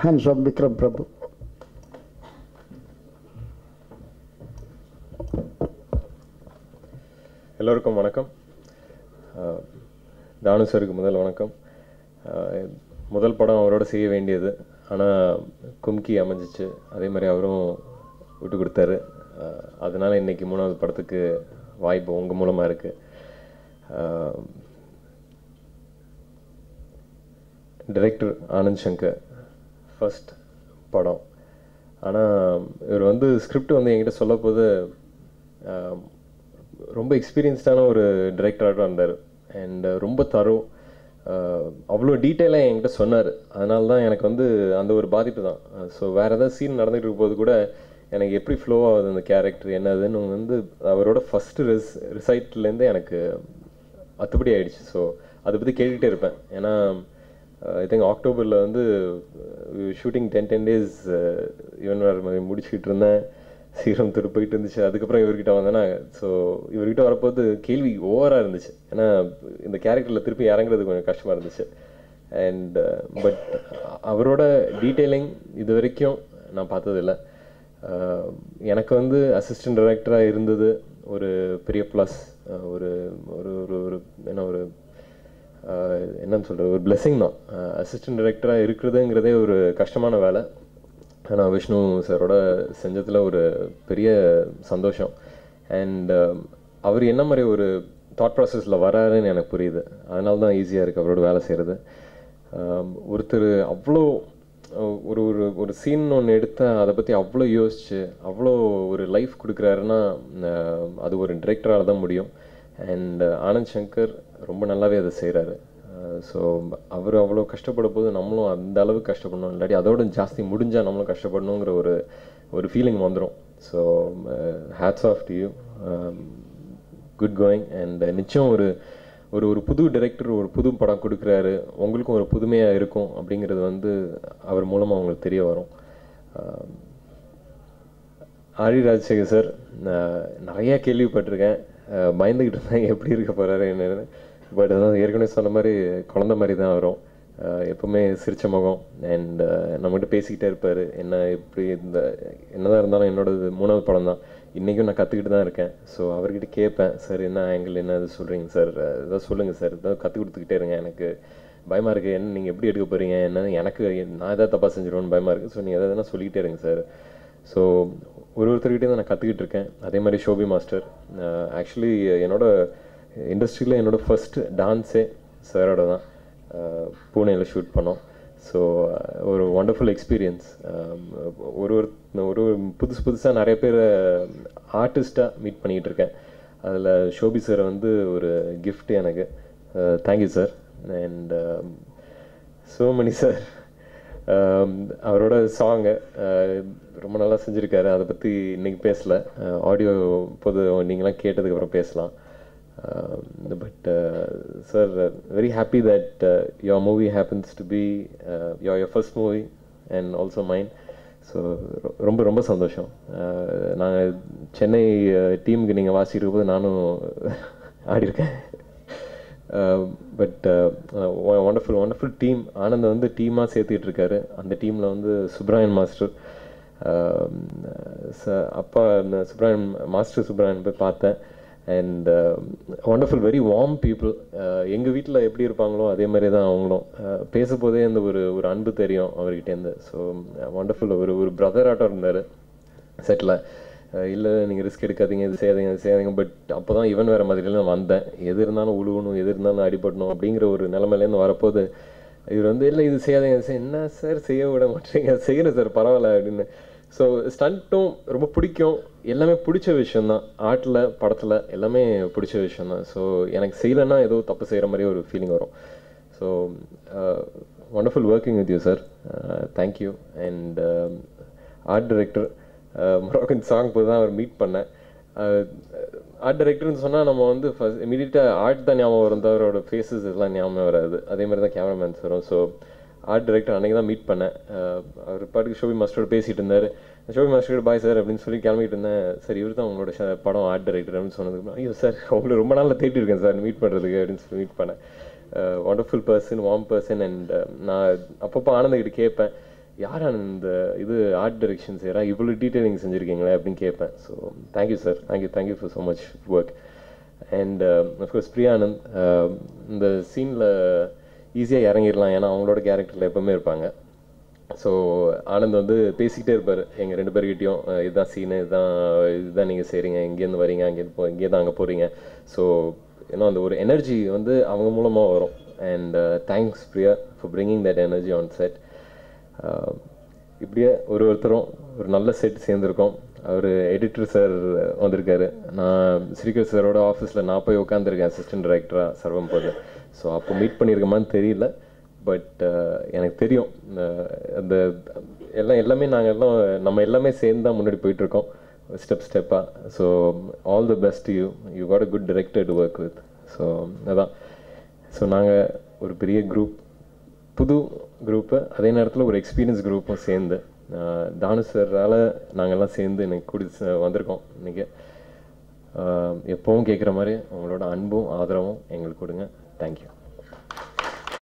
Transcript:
handsome Vikram Prabhu. எல்லோருக்கும் வணக்கம் அஹ், தானு சருக்கு முதல் வணக்கம் அஹ், முதல் படம் அவரோட செய்ய வேண்டியது ஆனால் கும்கி அமைஞ்சிச்சு அதே மாதிரி அவரும் விட்டு கொடுத்தாரு அஹ், அதனால இன்னைக்கு மூணாவது படத்துக்கு வாய்ப்பு உங்கள் மூலமாக இருக்குது டைரக்டர் ஆனந்த் சங்கர் ஃபர்ஸ்ட் படம் ஆனால் இவர் வந்து ஸ்கிரிப்ட் வந்து என்கிட்ட சொல்ல போது ரொம்ப எக்ஸ்பீரியன்ஸ்டான ஒரு டிரெக்டராக இருந்தார் அண்ட் ரொம்ப தரோ அவ்வளோ டீட்டெயிலாக என்கிட்ட சொன்னார் அதனால தான் எனக்கு வந்து அந்த ஒரு பாதிப்பு தான் ஸோ வேறு ஏதாவது சீன் நடந்துகிட்டு இருக்கும்போது கூட எனக்கு எப்படி ஃப்ளோ ஆகுது அந்த கேரக்டர் என்னதுன்னு வந்து அவரோட ஃபஸ்ட்டு ரிஸ் ரிசைட்லேருந்து எனக்கு அத்துப்படி ஆயிடுச்சு ஸோ அதை பற்றி கேட்டுகிட்டே இருப்பேன் ஏன்னா ஐ திங்க் அக்டோபரில் வந்து shooting ten ten days even வேறு முடிச்சுக்கிட்டு இருந்தேன் சீக்கிரம் திரு போயிட்டு இருந்துச்சு அதுக்கப்புறம் இவர்கிட்ட வந்தேன்னா ஸோ இவர்கிட்ட வரப்போது கேள்வி ஓவராக இருந்துச்சு ஏன்னா இந்த கேரக்டரில் திருப்பி இறங்குறது கொஞ்சம் கஷ்டமாக இருந்துச்சு அண்ட் பட் அவரோட டீட்டெயிலிங் இது வரைக்கும் நான் பார்த்ததில்ல அஹ், எனக்கு வந்து அசிஸ்டன்ட் டைரக்டராக இருந்தது ஒரு பெரிய ப்ளஸ் ஒரு ஒரு ஒரு ஒரு என்ன ஒரு ஆஹ் என்னன்னு சொல்கிறது ஒரு blessing தான் அசிஸ்டன்ட் டைரக்டராக இருக்கிறதுங்கிறதே ஒரு கஷ்டமான வேலை ஆனால் விஷ்ணு சாரோட செஞ்சதில் ஒரு பெரிய சந்தோஷம் அண்ட் அவர் என்ன மாதிரி ஒரு தாட் ப்ராசஸில் வராருன்னு எனக்கு புரியுது அதனால தான் ஈஸியாக இருக்குது அவரோட வேலை செய்கிறது ஒருத்தர் அவ்வளோ அஹ், ஒரு ஒரு ஒரு சீன் ஒன்று எடுத்தா அதை பற்றி அவ்வளோ யோசிச்சு அவ்வளோ ஒரு லைஃப் கொடுக்குறாருன்னா அஹ், அது ஒரு டிரெக்டரால் தான் முடியும் அண்ட் ஆனந்த் சங்கர் ரொம்ப நல்லாவே அதை செய்கிறாரு ஸோ அவர் அவ்வளோ கஷ்டப்படும் போது நம்மளும் அந்த அளவுக்கு கஷ்டப்படணும் இல்லாட்டி அதோட ஜாஸ்தி முடிஞ்சால் நம்மளும் கஷ்டப்படணுங்கிற ஒரு ஒரு ஃபீலிங் வந்துடும் so hats off to you good going and நிச்சயம் ஒரு ஒரு ஒரு புது டைரக்டர் ஒரு புது படம் கொடுக்குறாரு உங்களுக்கும் ஒரு புதுமையாக இருக்கும் அப்படிங்கிறது வந்து அவர் மூலமாக உங்களுக்கு தெரிய வரும் அஹ், ஆரி ராஜசேகர் சார் நான் நிறைய கேள்விப்பட்டிருக்கேன் அஹ் பயந்துக்கிட்டு இருந்தேன் எப்படி இருக்க போகிறாரு என்னன்னு பட் அதான் ஏற்கனவே சொன்ன மாதிரி குழந்த மாதிரி தான் வரும் அஹ் எப்பவுமே சிரிச்ச முகம் அண்ட் நம்மகிட்ட பேசிக்கிட்டே இருப்பார் என்ன எப்படி இந்த என்னதான் இருந்தாலும் என்னோடது மூணாவது படம் தான் இன்றைக்கும் நான் கற்றுக்கிட்டு தான் இருக்கேன் ஸோ அவர்கிட்ட கேட்பேன் சார் என்ன ஆங்கிள் என்ன இது சொல்கிறீங்க சார் ஏதாவது சொல்லுங்கள் சார் ஏதாவது கற்றுக் கொடுத்துக்கிட்டே இருங்க எனக்கு பயமாக இருக்குது என்ன நீங்கள் எப்படி எடுக்க போகிறீங்க என்ன எனக்கு நான் எதாவது தப்பாக செஞ்சிருவேன்னு பயமாக இருக்குது ஸோ நீங்கள் எதாவது சொல்லிக்கிட்டே இருங்க சார் ஸோ ஒரு ஒருத்தர்கிட்டே தான் நான் கற்றுக்கிட்டு இருக்கேன் அதே மாதிரி ஷோபி மாஸ்டர் ஆக்சுவலி என்னோட இண்டஸ்ட்ரியில் என்னோட ஃபர்ஸ்ட் டான்ஸே சாரோட தான் பூனேயில் ஷூட் பண்ணோம் ஸோ ஒரு ஒண்டர்ஃபுல் எக்ஸ்பீரியன்ஸ் ஒரு ஒரு ஒரு புதுசு புதுசாக நிறைய பேர் ஆர்டிஸ்ட்டாக மீட் பண்ணிகிட்டு இருக்கேன் அதில் ஷோபி சார் வந்து ஒரு gift எனக்கு thank you sir and so Mani sir அவரோட சாங்கு ரொம்ப நல்லா செஞ்சுருக்காரு அதை பற்றி இன்னைக்கு பேசல ஆடியோ பொது நீங்களாம் கேட்டதுக்கப்புறம் பேசலாம் but sir very happy that your movie happens to be your your first movie and also mind so ரொம்ப ரொம்ப சந்தோஷம் நாங்கள் சென்னை டீமுக்கு நீங்கள் வாசிக்கிற போது நானும் ஆடியிருக்கேன் but wonderful wonderful team Anand வந்து டீமாக சேர்த்துக்கிட்டு இருக்காரு அந்த டீமில் வந்து சுப்ராயன் மாஸ்டர் ச அப்பா இந்த சுப்ராயன் மாஸ்டர் சுப்ராயன் போய் பார்த்தேன் and wonderful very warm people எங்கள் வீட்டில் எப்படி இருப்பாங்களோ அதே மாதிரி தான் அவங்களும் அஹ், பேசும்போதே அந்த ஒரு ஒரு அன்பு தெரியும் அவர்கிட்டேருந்து ஸோ ஒண்டர்ஃபுல் ஒரு ஒரு பிரதராட்டம் இருந்தார் செட்டில் இல்லை நீங்கள் ரிஸ்க் எடுக்காதீங்க இது செய்யாதீங்க இது செய்யாதீங்க பட் அப்போ தான் இவன் வேறு மாதிரிலாம் வந்தேன் எது இருந்தாலும் உழுவணும் எது இருந்தாலும் அடிபடணும் அப்படிங்கிற ஒரு நிலமையிலேருந்து வரப்போது இவர் வந்து இல்லை இது செய்யாதீங்க இது செய்ய- என்ன சார் செய்ய விட மாட்டேங்க செய்யணும் சார் பரவாயில்ல அப்படின்னு ஸோ ஸ்டண்ட்டும் ரொம்ப பிடிக்கும் எல்லாமே பிடிச்ச விஷயந்தான் ஆர்ட்டில் படத்தில் எல்லாமே பிடிச்ச விஷயந்தான் ஸோ எனக்கு செய்யலைன்னா ஏதோ தப்பு செய்கிற மாதிரி ஒரு ஃபீலிங் வரும் so wonderful working with you sir thank you and art director Moroccan song போது தான் அவர் மீட் பண்ணேன் ஆர்ட் டைரக்டர்னு சொன்னால் நம்ம வந்து ஃபஸ்ட் இமீடியட்டாக ஆர்ட் தான் ஞாபகம் வரும் தவிர அவரோட ஃபேஸஸ் எல்லாம் ஞாபகம் வராது அதே மாதிரி தான் கேமராமேன்ஸ் வரும் ஸோ ஆர்ட் டைரக்டர் அன்றைக்கி தான் மீட் பண்ணேன் அஹ் அவர் பாட்டுக்கு ஷோபி மாஸ்டரோட பேசிகிட்டு இருந்தார் ஷோபி மாஸ்டர் பாய் சார் அப்படின்னு சொல்லி கிளம்பிட்டு இருந்தேன் சார் இவர் தான் உங்களோட ஷ- படம் ஆர்ட் டைரக்டர் அப்படின்னு சொன்னதுக்கு ஐயோ சார் உங்களை ரொம்ப நாளில் தேடி இருக்கேன் சார் மீட் பண்ணுறதுக்கு அப்படின்னு சொல்லி மீட் பண்ணேன் wonderful person warm person and நான் அப்பப்போ ஆனந்தகிட்ட கேட்பேன் யார் இந்த இது ஆர்ட் டைரக்ஷன் செய்கிறா இவ்வளோ டீட்டெயிலிங் செஞ்சுருக்கீங்களே அப்படின்னு கேட்பேன் so thank you sir thank you thank you for so much work and of course Priyanand uh, இந்த சீனில் ஈஸியாக இறங்கிடலாம் ஏன்னா அவங்களோட கேரக்டரில் எப்பவுமே இருப்பாங்க ஸோ ஆனந்த் வந்து பேசிக்கிட்டே இருப்பார் எங்கள் ரெண்டு பேர்கிட்டயும் அஹ் இதுதான் சீனு இதுதான் இதுதான் நீங்கள் செய்கிறீங்க இங்கேருந்து வரீங்க அங்கேருந்து போ இங்கே தான் அங்கே போகிறீங்க ஸோ ஏன்னா அந்த ஒரு எனர்ஜி வந்து அவங்க மூலமாக வரும் and thanks Priya for bringing that energy on set இப்படியே ஒரு ஒருத்தரும் ஒரு நல்ல செட் சேர்ந்துருக்கோம் அவர் எடிட்டர் சார் வந்திருக்காரு நான் ஸ்ரீகர் சாரோட ஆஃபீஸில் நான் போய் உட்காந்துருக்கேன் அசிஸ்டன்ட் டைரக்டராக சர்வம் போது ஸோ அப்போ மீட் பண்ணியிருக்கோமான்னு தெரியல பட் எனக்கு தெரியும் அஹ் அந்த எல்லாம் எல்லாமே நாங்கள் எல்லாம் நம்ம எல்லாமே சேர்ந்து தான் முன்னாடி போயிட்டுருக்கோம் ஸ்டெப் ஸ்டெப்பாக so all the best you you got a good director to work with so அதான் ஸோ நாங்கள் ஒரு பெரிய குரூப் புது குரூப்பு அதே நேரத்தில் ஒரு எக்ஸ்பீரியன்ஸ் குரூப்பும் சேர்ந்து அஹ் தானு சாரால் நாங்கள்லாம் சேர்ந்து இன்னைக்கு கூடி ச- வந்திருக்கோம் இன்றைக்கி எப்பவும் கேட்குற மாதிரி உங்களோட அன்பும் ஆதரவும் எங்களுக்கு கொடுங்க தேங்க்யூ